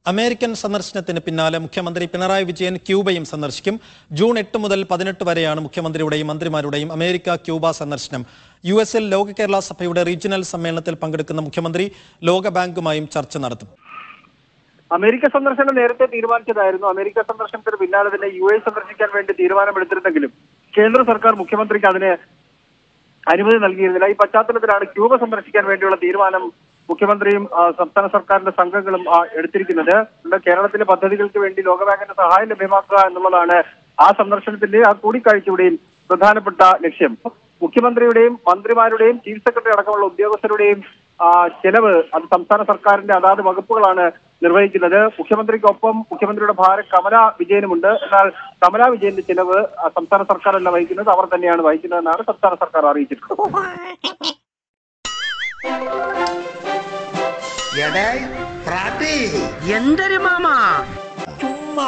American സന്ദർശനത്തിന് പിന്നാലെ മുഖ്യമന്ത്രി പിണറായി വിജയൻ ക്യൂബയും സന്ദർശിക്കും ജൂൺ എട്ട് മുതൽ പതിനെട്ട് വരെയാണ് മുഖ്യമന്ത്രിയുടെയും മന്ത്രിമാരുടെയും അമേരിക്ക ക്യൂബ സന്ദർശനം യു എസിൽ ലോക കേരള സഭയുടെ റീജിയണൽ സമ്മേളനത്തിൽ പങ്കെടുക്കുന്ന മുഖ്യമന്ത്രി ലോകബാങ്കുമായും ചർച്ച നടത്തും അമേരിക്ക സന്ദർശനം നേരത്തെ തീരുമാനിച്ചതായിരുന്നു അമേരിക്ക സന്ദർശനത്തിന് പിന്നാലെ തന്നെ യു എ സന്ദർശിക്കാൻ വേണ്ടി തീരുമാനമെടുത്തിരുന്നെങ്കിലും കേന്ദ്ര സർക്കാർ മുഖ്യമന്ത്രിക്ക് അതിന് അനുമതി നൽകിയിരുന്നില്ല ഈ പശ്ചാത്തലത്തിലാണ് ക്യൂബ സന്ദർശിക്കാൻ വേണ്ടിയുള്ള തീരുമാനം മുഖ്യമന്ത്രിയും ആ, സംസ്ഥാന സർക്കാരിന്റെ സംഘങ്ങളും ആ, എടുത്തിരിക്കുന്നത് ഇവിടെ കേരളത്തിലെ പദ്ധതികൾക്ക് വേണ്ടി ലോകബാങ്കിന്റെ സഹായം ലഭ്യമാക്കുക എന്നുള്ളതാണ് ആ സന്ദർശനത്തിന്റെ ആ കൂടിക്കാഴ്ചയുടെയും പ്രധാനപ്പെട്ട ലക്ഷ്യം മുഖ്യമന്ത്രിയുടെയും മന്ത്രിമാരുടെയും ചീഫ് സെക്രട്ടറി അടക്കമുള്ള ഉദ്യോഗസ്ഥരുടെയും ആ, ചെലവ് അത് സംസ്ഥാന സർക്കാരിന്റെ അതാത് വകുപ്പുകളാണ് നിർവഹിക്കുന്നത് മുഖ്യമന്ത്രിക്കൊപ്പം മുഖ്യമന്ത്രിയുടെ ഭാര്യ കമല വിജയനുമുണ്ട് എന്നാൽ കമല വിജയന്റെ ചെലവ് ആ, സംസ്ഥാന സർക്കാരല്ല വഹിക്കുന്നത് അവർ തന്നെയാണ് വഹിക്കുന്നതെന്നാണ് സംസ്ഥാന സർക്കാർ അറിയിച്ചിട്ടുള്ളത് എടേ പ്രാട്ടി എന്തൊരു മാമ ചുമ്മാ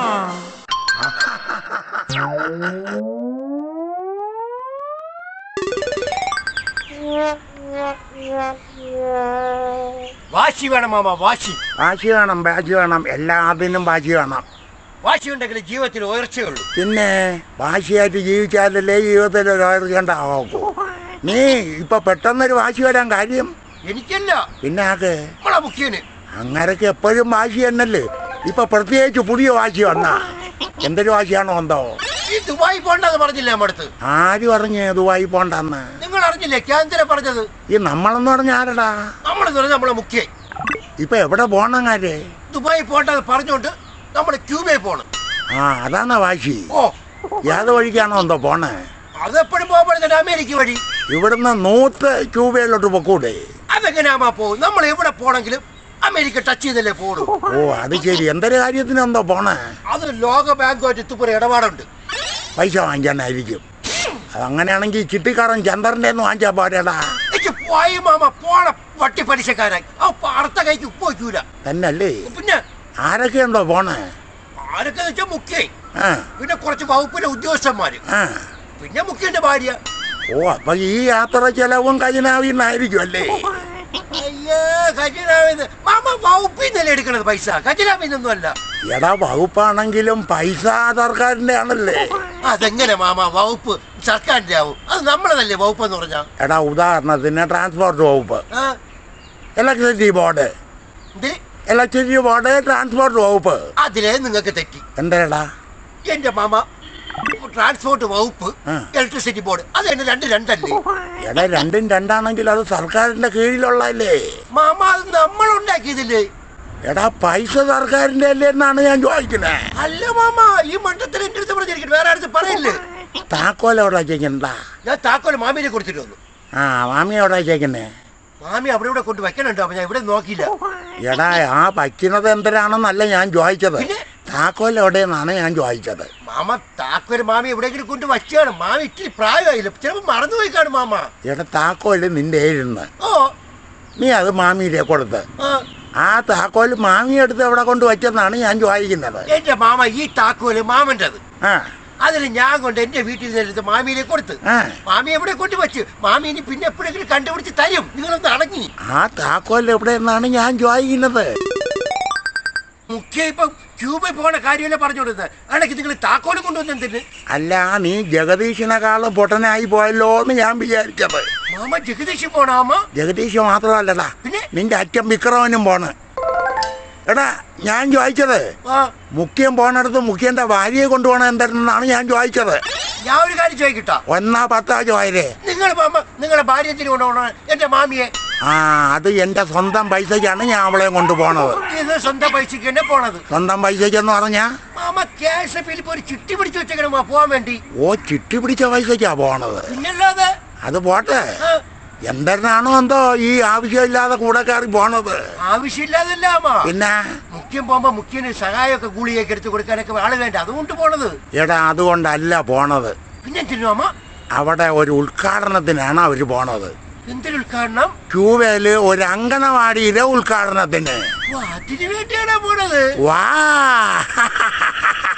വാശി വേണം മാമ വാശി വാശി വേണം വാശി വേണം എല്ലാത്തിനും വാശി വേണം വാശി ഉണ്ടെങ്കിൽ ജീവിതത്തിൽ ഉയർച്ചയുള്ളൂ പിന്നെ വാശിയായിട്ട് ജീവിച്ചാലല്ലേ ജീവിതത്തിൽ ഉയർച്ചയുണ്ടാവൂ നീ ഇപ്പൊ പെട്ടെന്നൊരു വാശി വരാൻ കാര്യം എനിക്കല്ല പിന്നെ ആക്ക് നമ്മളെ മുഖ്യന് അങ്ങനൊക്കെ എപ്പോഴും വാശി തന്നല്ലേ ഇപ്പൊ പ്രത്യേകിച്ച് പുതിയ വാശി വന്ന എന്തൊരു വാശിയാണോ എന്തോ ഈ ദുബായി പോണ്ടെന്ന് പറഞ്ഞില്ലേ നമ്മടുത്ത് ആര് പറഞ്ഞു ദുബായി പോണ്ടെന്ന് നിങ്ങൾ അറിഞ്ഞില്ലേ കേന്ദ്ര പറഞ്ഞത് ഈ നമ്മളെന്ന് പറഞ്ഞ ആരടാ നമ്മളെന്ന് പറഞ്ഞ നമ്മളെ മുഖ്യൻ ഇപ്പൊ എവിടെ പോണങ്ങാര് ദുബായി പോണ്ടെന്ന് പറഞ്ഞുകൊണ്ട് നമ്മൾ ക്യൂബയിൽ പോണം ആ അതാണോ വാശി ഓ ഏത് വഴിക്കാണോ എന്തോ പോണേ അതെപ്പോഴും പോകുമ്പോഴത്തേക്ക് അമേരിക്ക വഴി ഇവിടുന്ന് നൂത്ത് ക്യൂബയിലോട്ട് പൊക്കൂടെ അതെങ്ങനെയാമാ പോകും നമ്മൾ എവിടെ പോണെങ്കിലും അമേരിക്ക ടച്ച് ചെയ്തല്ലേ പോകൂ ഓ അത് ശരി എന്തൊരു കാര്യത്തിന് എന്തോ പോണേ അത് ലോക ബാങ്കുമായിട്ട് ഇത്തുപോലെ ഇടപാടുണ്ട് പൈസ വാങ്ങിക്കാനായിരിക്കും അതങ്ങനെയാണെങ്കിൽ ചിട്ടിക്കാരൻ ചന്ദ്രന്റെ ഒന്ന് വാങ്ങിച്ചാ പോരേടാ എനിക്ക് പോയി മാമ പോണ വട്ടി പലിശക്കാരായി ആ അടുത്ത കൈക്ക് ഉപ്പ് വയ്ക്കൂല തന്നല്ലേ പിന്നെ ആരൊക്കെയുണ്ടോ പോണേ ആരൊക്കെ വെച്ചാൽ മുഖ്യൻ ആ പിന്നെ കുറച്ച് വകുപ്പിലെ ഉദ്യോഗസ്ഥന്മാര് ആ പിന്നെ മുഖ്യന്റെ ഭാര്യ ഓ അപ്പൊ ഈ യാത്ര ചെലവും ഖജനാവിന്നായിരിക്കും അല്ലേ അയ്യേ ഖജനാവിന്ന് മാമ വകുപ്പിന്നല്ലേ എടുക്കണത് പൈസ ഖജനാവിന്നൊന്നും അല്ല എടാ വകുപ്പാണെങ്കിലും പൈസ സർക്കാരിന്റെ ആണല്ലേ അതെങ്ങനെ മാമ വകുപ്പ് സർക്കാരിന്റെ ആവും അത് നമ്മളതല്ലേ വകുപ്പ് എന്ന് പറഞ്ഞാ എടാ ഉദാഹരണത്തിന് ട്രാൻസ്പോർട്ട് വകുപ്പ് ആ, ഇലക്ട്രിസിറ്റി ബോർഡ് ഇത് ഇലക്ട്രിസിറ്റി ബോർഡ് ട്രാൻസ്പോർട്ട് വകുപ്പ് അതിലേ നിങ്ങൾക്ക് തെറ്റി എന്തേടാ എന്റെ മാമ ട്രാൻസ്പോർട്ട് വകുപ്പ് ആ. ഇലക്ട്രിസിറ്റി ബോർഡ് അത് എന്നെ രണ്ട് രണ്ടല്ലേ എടാ രണ്ടും രണ്ടാണെങ്കിൽ അത് സർക്കാരിന്റെ കീഴിലുള്ളതല്ലേ മാമ അത് നമ്മൾ ഉണ്ടാക്കിയതില്ലേ എടാ പൈസ സർക്കാരിന്റെ അല്ലേ എന്നാണ് ഞാൻ ചോദിക്കുന്നത് അല്ല മാമ ഈ മണ്ഡലത്തിൽ എന്റെ അടുത്ത് പറഞ്ഞിരിക്കുന്നു വേറെ അടുത്ത് പറയില്ലേ താക്കോൽ എവിടെ വെച്ചേക്കണ്ടാ ഞാൻ താക്കോൽ മാമിനെ കൊടുത്തിട്ട് വന്നു ആ മാമി എവിടെ വെച്ചേക്കുന്നേ മാമി അവിടെ ഇവിടെ കൊണ്ട് വെക്കണുണ്ടോ അപ്പൊ ഞാൻ ഇവിടെ നോക്കിയില്ല എടാ ആ വയ്ക്കുന്നത് എന്തിനാണെന്നല്ല ഞാൻ ചോദിച്ചത് പിന്നെ? താക്കോൽ എവിടെയെന്നാണ് ഞാൻ ചോദിച്ചത് മാമ താക്കോല് മാമി എവിടെയെങ്കിലും കൊണ്ട് വച്ചാണ് മാമി ഇത്തിരി പ്രായമായില്ല ചിലപ്പോ മറന്നുപോയി കാണും മാമ എടാ താക്കോല് നിന്റെ ഇരുന്ന് ഓ നീ അത് മാമിയിലെ കൊടുത്ത് ആ, ആ താക്കോൽ മാമി എടുത്ത് എവിടെ കൊണ്ട് വെച്ചെന്നാണ് ഞാൻ ചോദിക്കുന്നത് എന്റെ മാമ ഈ താക്കോല് മാമന്റത് ആ അതിൽ ഞാൻ കൊണ്ട് എന്റെ വീട്ടിൽ നിന്ന് എടുത്ത് മാമിയിലെ കൊടുത്ത് ആ മാമി എവിടെ കൊണ്ട് വെച്ച് മാമി ഇനി പിന്നെ എപ്പോഴെങ്കിലും കണ്ടുപിടിച്ച് തരും നിങ്ങളൊന്ന് അടങ്ങി ആ താക്കോൽ എവിടെയെന്നാണ് ഞാൻ ചോദിക്കുന്നത് മുഖ്യ ഇപ്പം ക്യൂബിൽ പോണ കാര്യമല്ലേ പറഞ്ഞോടുന്നത് ആണെങ്കിൽ നിങ്ങൾ താക്കോല് കൊണ്ടുവന്ന് എന്തിന് അല്ല നീ ജഗദീഷിനെക്കാളും പൊട്ടനായി പോയല്ലോ എന്ന് ഞാൻ വിചാരിച്ചത് മാമ ജഗദീഷ് പോണാമ ജഗദീഷ് മാത്രമല്ലടാ പിന്നെ? നിന്റെ അച്ഛൻ വിക്രമനും പോണ് എടാ ഞാൻ ചോദിച്ചത് ആ മുഖ്യം പോണടുത്ത് മുഖ്യന്റെ ഭാര്യയെ കൊണ്ടുപോകണം എന്തെന്നാണ് ഞാൻ ചോദിച്ചത് ഞാൻ ഒരു കാര്യം ചോദിക്കട്ടാ ഒന്നാ പത്താ ചോയരേ നിങ്ങൾ മാമ നിങ്ങളുടെ ഭാര്യത്തിന് കൊണ്ടുപോകണം എന്റെ മാമിയെ ആ അത് എന്റെ സ്വന്തം പൈസക്കാണ് ഞാൻ അവളെ കൊണ്ടുപോണത് ഇത് സ്വന്തം പൈസക്ക് തന്നെ പോണത് സ്വന്തം പൈസക്കെന്ന് പറഞ്ഞാ മാമ ക്യാഷ് ഫിലിപ്പ് ഒരു ചിട്ടി പിടിച്ചു വെച്ചേക്കണം പോവാൻ വേണ്ടി ഓ ചിട്ടി പിടിച്ച പൈസക്കാ പോണത് പിന്നല്ലാതെ അത് പോട്ടെ ആ, എന്തെന്നാണോ എന്തോ ഈ ആവശ്യമില്ലാതെ കൂടെ കയറി പോണത് ആവശ്യമില്ലാതല്ല അമ്മ പിന്നെ മുഖ്യം പോകുമ്പോ മുഖ്യന് സഹായമൊക്കെ ഗുളിയൊക്കെ എടുത്ത് കൊടുക്കാനൊക്കെ ആള് വേണ്ട അതുകൊണ്ട് പോണത് എടാ അതുകൊണ്ടല്ല പോണത് പിന്നെ എന്തിനു അമ്മ അവിടെ ഒരു ഉദ്ഘാടനത്തിനാണ് അവര് പോണത് എന്തൊരു ഉദ്ഘാടനം ക്യൂബയില് ഒരു അങ്കണവാടിയിലെ ഉദ്ഘാടനത്തിന് ഓ, അതിനു വേണ്ടിയാണോ പോണത് വാ